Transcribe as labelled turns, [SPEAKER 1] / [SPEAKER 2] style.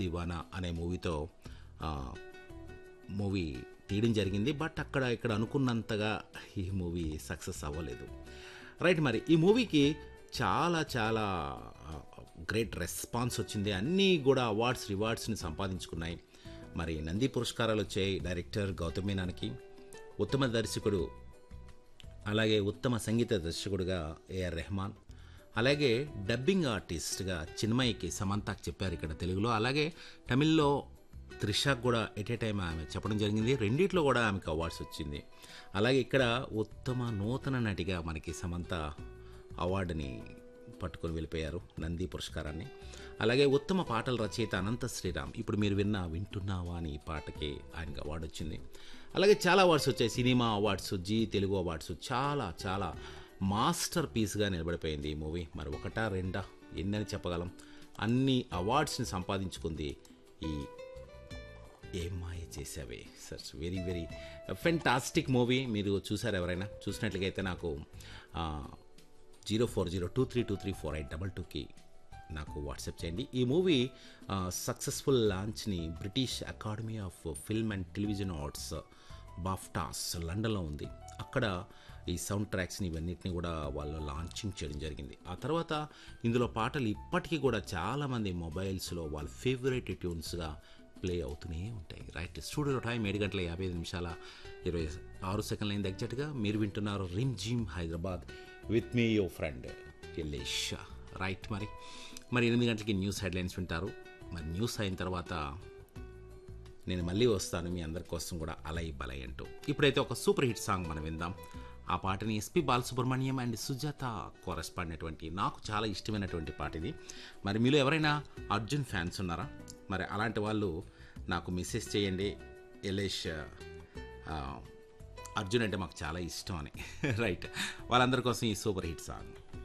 [SPEAKER 1] దివానా అనే మూవీతో ఆ, మూవీ తీయడం జరిగింది బట్ అక్కడ ఇక్కడ అనుకున్నంతగా ఈ మూవీ సక్సెస్ అవ్వలేదు రైట్ మరి ఈ మూవీకి చాలా చాలా గ్రేట్ రెస్పాన్స్ వచ్చింది అన్నీ కూడా అవార్డ్స్ రివార్డ్స్ని సంపాదించుకున్నాయి మరి నంది పురస్కారాలు వచ్చాయి డైరెక్టర్ గౌతమ్ మీనానికి ఉత్తమ దర్శకుడు అలాగే ఉత్తమ సంగీత దర్శకుడుగా ఏఆర్ రెహమాన్ అలాగే డబ్బింగ్ ఆర్టిస్ట్గా చిన్మయికి సమంతాకి చెప్పారు ఇక్కడ తెలుగులో అలాగే తమిళ్లో త్రిషాక్ కూడా ఎట్ ఏ టైం ఆమె చెప్పడం జరిగింది రెండిట్లో కూడా ఆమెకు అవార్డ్స్ వచ్చింది అలాగే ఇక్కడ ఉత్తమ నూతన నటిగా మనకి సమంత అవార్డుని పట్టుకొని వెళ్ళిపోయారు నంది పురస్కారాన్ని అలాగే ఉత్తమ పాటల రచయిత అనంత శ్రీరామ్ ఇప్పుడు మీరు విన్న వింటున్నావా అని ఈ పాటకి ఆయనకి అవార్డు వచ్చింది అలాగే చాలా అవార్డ్స్ వచ్చాయి cinema awards Zee Telugu awards చాలా చాలా మాస్టర్ పీస్గా నిలబడిపోయింది ఈ మూవీ మరి ఒకటా రెండా ఎన్నని చెప్పగలం అన్ని అవార్డ్స్ని సంపాదించుకుంది ఈ ఏం మాయ చేసావే సర్చ్ వెరీ వెరీ ఫెంటాస్టిక్ మూవీ మీరు చూసారు ఎవరైనా చూసినట్లయితే నాకు zero four zero two three two three four eight double టూకి నాకు వాట్సాప్ చేయండి ఈ మూవీ సక్సెస్ఫుల్ లాంచ్ని British academy of film and television awards BAFTAs లండన్లో ఉంది అక్కడ ఈ సౌండ్ ట్రాక్స్ని ఇవన్నిటిని కూడా వాళ్ళు లాంచింగ్ చేయడం జరిగింది ఆ తర్వాత ఇందులో పాటలు ఇప్పటికీ కూడా చాలామంది మొబైల్స్లో వాళ్ళ ఫేవరెట్ ట్యూన్స్గా ప్లే అవుతూనే ఉంటాయి రైట్ స్టూడియో టైం ఏడు గంటల యాభై ఐదు నిమిషాల ఇరవై ఆరు సెకండ్ల అయింది ఎగ్జాక్ట్గా మీరు వింటున్నారు Rim Jhim Hyderabad with me your friend Yellesh right మరి మరి ఎనిమిది గంటలకి న్యూస్ హెడ్లైన్స్ వింటారు మరి న్యూస్ అయిన తర్వాత నేను మళ్ళీ వస్తాను మీ అందరి కోసం కూడా అలై బలై అంటూ ఇప్పుడైతే ఒక సూపర్ హిట్ సాంగ్ మనం విందాం ఆ పాటని S P Balasubrahmanyam and Sujatha chorus పాడినటువంటి నాకు చాలా ఇష్టమైనటువంటి పాట ఇది మరి మీలో ఎవరైనా అర్జున్ ఫ్యాన్స్ ఉన్నారా మరి అలాంటి వాళ్ళు నాకు మెసేజ్ చేయండి ఎలేష్ ఆ, అర్జున్ అంటే మాకు చాలా ఇష్టం అని రైట్ వాళ్ళందరి కోసం ఈ సూపర్ హిట్ సాంగ్